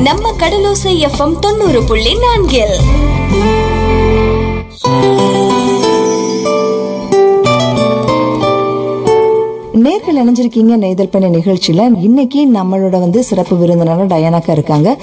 நம்ம கடலோசை எஃப்எம் தொண்ணூறு புள்ளி நான்கில் நேர்கள் இணைஞ்சிருக்கீங்க நெய்தல் பண்ண நிகழ்ச்சியில இன்னைக்கு நம்மளோட வந்து சிறப்பு விருந்தினர் டயானாக்கா இருக்காங்க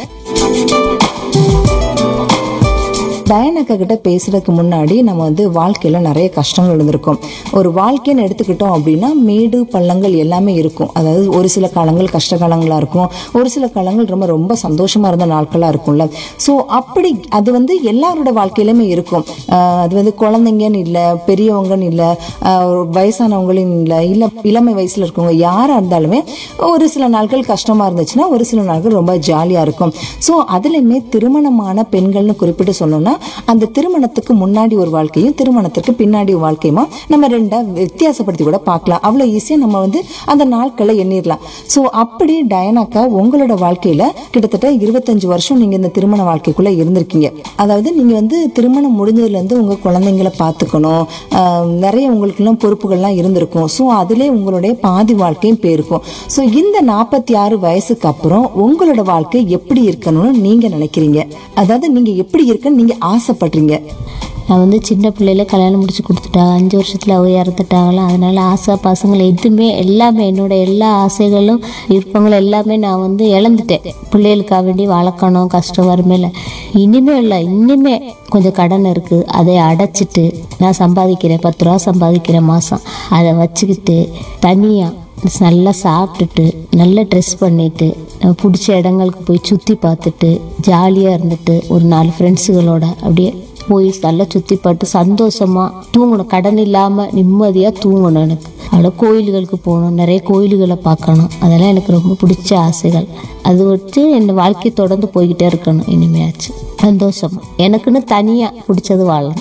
டயானாக்கா கிட்ட பேசுறதுக்கு முன்னாடி நம்ம வந்து வாழ்க்கையில நிறைய கஷ்டங்கள் இருந்திருக்கும் ஒரு வாழ்க்கைன்னு எடுத்துக்கிட்டோம் அப்படின்னா மேடு பள்ளங்கள் எல்லாமே இருக்கும் அதாவது ஒரு சில காலங்கள் கஷ்ட காலங்களா இருக்கும் ஒரு சில காலங்கள் ரொம்ப ரொம்ப சந்தோஷமா இருந்த நாட்களா இருக்கும்ல ஸோ அப்படி அது வந்து எல்லாரோட வாழ்க்கையிலுமே இருக்கும் ஆஹ் அது வந்து குழந்தைங்கன்னு இல்லை பெரியவங்கன்னு இல்லை வயசானவங்களும் இல்லை இல்லை இளமை வயசுல இருக்கவங்க யாரா இருந்தாலுமே ஒரு சில நாட்கள் கஷ்டமா இருந்துச்சுன்னா ஒரு சில நாட்கள் ரொம்ப ஜாலியா இருக்கும் ஸோ அதுலயுமே திருமணமான பெண்கள்னு குறிப்பிட்டு சொன்னோம்னா அந்த திருமணத்துக்கு முன்னாடி ஒரு வாழ்க்கையும் திருமணத்திற்கு பின்னாடி ஒரு வாழ்க்கையுமா நம்ம ரெண்டா வித்தியாசப்படுத்தி கூட பார்க்கலாம் அவ்வளோ ஈஸியா நம்ம வந்து அந்த நாட்களை எண்ணிடலாம் ஸோ அப்படி டயனாக்கா உங்களோட வாழ்க்கையில கிட்டத்தட்ட இருபத்தஞ்சு வருஷம் நீங்க இந்த திருமண வாழ்க்கைக்குள்ள இருந்திருக்கீங்க அதாவது நீங்க வந்து திருமணம் முடிஞ்சதுல இருந்து உங்க குழந்தைங்களை பார்த்துக்கணும் ஆஹ் நிறைய உங்களுக்குலாம் பொறுப்புகள்லாம் இருந்திருக்கும் ஸோ அதுலேயே உங்களுடைய பாதி வாழ்க்கையும் போயிருக்கும் ஸோ இந்த நாற்பத்தி ஆறு வயசுக்கு அப்புறம் உங்களோட வாழ்க்கை எப்படி இருக்கணும்னு நீங்க நினைக்கிறீங்க அதாவது நீங்க எப்படி இருக்குன்னு நீங்க ஆசைப்படுறீங்க நான் வந்து சின்ன பிள்ளையில கல்யாணம் முடிச்சு கொடுத்துட்டாங்க அஞ்சு வருஷத்தில் அவ இறந்துட்டாங்களா அதனால ஆசை பசங்களை எதுவுமே எல்லாமே என்னோட எல்லா ஆசைகளும் விருப்பங்களும் எல்லாமே நான் வந்து இழந்துட்டேன் பிள்ளைகளுக்காக வேண்டி வளர்க்கணும் கஷ்டம் வறுமையில் இனிமே இல்லை இனிமே கொஞ்சம் கடன் இருக்குது அதை அடைச்சிட்டு நான் சம்பாதிக்கிறேன் பத்து ரூபா சம்பாதிக்கிறேன் மாதம் அதை வச்சுக்கிட்டு தனியாக நல்லா சாப்பிட்டுட்டு நல்ல ட்ரெஸ் பண்ணிட்டு நம்ம பிடிச்ச இடங்களுக்கு போய் சுற்றி பார்த்துட்டு ஜாலியாக இருந்துட்டு ஒரு நாலு ஃப்ரெண்ட்ஸுகளோட அப்படியே போய் நல்லா சுற்றி பார்த்து சந்தோஷமாக தூங்கணும் கடன் இல்லாமல் நிம்மதியாக தூங்கணும் எனக்கு அவ்வளோ கோயில்களுக்கு போகணும் நிறைய கோயில்களை பார்க்கணும் அதெல்லாம் எனக்கு ரொம்ப பிடிச்ச ஆசைகள் அது வச்சு என் வாழ்க்கை தொடர்ந்து போய்கிட்டே இருக்கணும் இனிமையாச்சு சந்தோஷமா எனக்குன்னு தனியாக பிடிச்சது வாழணும்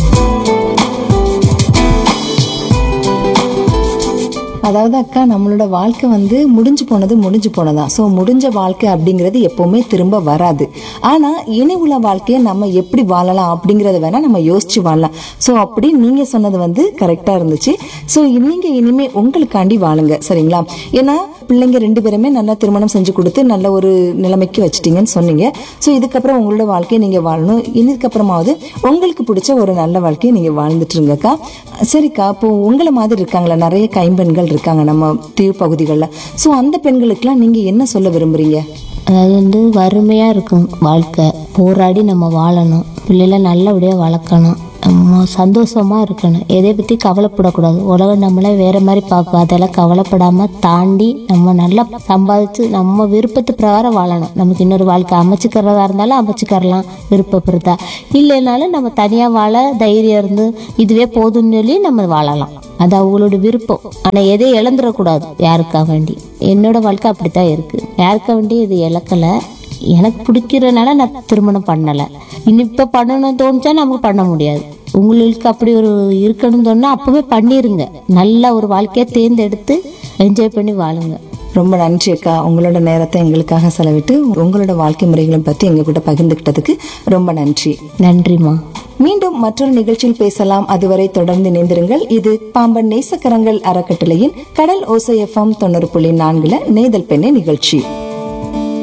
அதாவது அக்கா நம்மளோட வாழ்க்கை வந்து முடிஞ்சு போனது முடிஞ்சு போனதான் ஸோ முடிஞ்ச வாழ்க்கை அப்படிங்கிறது எப்பவுமே திரும்ப வராது ஆனா இனி உள்ள வாழ்க்கையை நம்ம எப்படி வாழலாம் அப்படிங்கறத வேணா நம்ம யோசிச்சு வாழலாம் ஸோ அப்படி நீங்க சொன்னது வந்து கரெக்டா இருந்துச்சு ஸோ நீங்க இனிமே உங்களுக்காண்டி வாழுங்க சரிங்களா ஏன்னா பிள்ளைங்க ரெண்டு பேருமே நல்லா திருமணம் செஞ்சு கொடுத்து நல்ல ஒரு நிலைமைக்கு வச்சிட்டீங்கன்னு சொன்னீங்க ஸோ இதுக்கப்புறம் உங்களோட வாழ்க்கையை நீங்க வாழணும் இதுக்கப்புறமாவது உங்களுக்கு பிடிச்ச ஒரு நல்ல வாழ்க்கையை நீங்க வாழ்ந்துட்டு இருங்கக்கா சரிக்கா இப்போ உங்களை மாதிரி இருக்காங்களா நிறைய கைம்பெண்கள் இருக்காங்க நம்ம தீவு பகுதிகளில் ஸோ அந்த பெண்களுக்கெல்லாம் நீங்க என்ன சொல்ல விரும்புறீங்க அதாவது வந்து வறுமையாக இருக்கும் வாழ்க்கை போராடி நம்ம வாழணும் பிள்ளைகளை நல்லபடியாக வளர்க்கணும் நம்ம சந்தோஷமாக இருக்கணும் எதை பற்றி கவலைப்படக்கூடாது உலகம் நம்மளை வேறு மாதிரி பார்க்கும் அதெல்லாம் கவலைப்படாமல் தாண்டி நம்ம நல்லா சம்பாதிச்சு நம்ம விருப்பத்து பிரகாரம் வாழணும் நமக்கு இன்னொரு வாழ்க்கை அமைச்சுக்கிறதா இருந்தாலும் அமைச்சுக்கரலாம் விருப்பப்படுறதா இல்லைனாலும் நம்ம தனியாக வாழ தைரியம் இருந்து இதுவே போதும்னு சொல்லி நம்ம வாழலாம் அது அவங்களோட விருப்பம் ஆனால் எதையும் இழந்துடக்கூடாது யாருக்காக வேண்டி என்னோட வாழ்க்கை அப்படித்தான் இருக்குது யாருக்காக வேண்டி இது இழக்கலை எனக்கு பிடிக்கிறனால நான் திருமணம் பண்ணலை இனி இப்போ பண்ணணும்னு தோணுச்சா நமக்கு பண்ண முடியாது உங்களுக்கு அப்படி ஒரு இருக்கணும்னு தோணுனா அப்போவே பண்ணிருங்க நல்ல ஒரு வாழ்க்கையை தேர்ந்தெடுத்து என்ஜாய் பண்ணி வாழுங்க ரொம்ப நன்றி அக்கா உங்களோட நேரத்தை எங்களுக்காக செலவிட்டு உங்களோட வாழ்க்கை முறைகளை பத்தி எங்க கூட பகிர்ந்துக்கிட்டதுக்கு ரொம்ப நன்றி நன்றிம்மா மீண்டும் மற்றொரு நிகழ்ச்சியில் பேசலாம் அதுவரை தொடர்ந்து இணைந்திருங்கள் இது பாம்பன் நேசக்கரங்கள் அறக்கட்டளையின் கடல் ஓசை எஃப்எம் தொண்ணூறு புள்ளி நான்குல நேதல் பெண்ணை நிகழ்ச்சி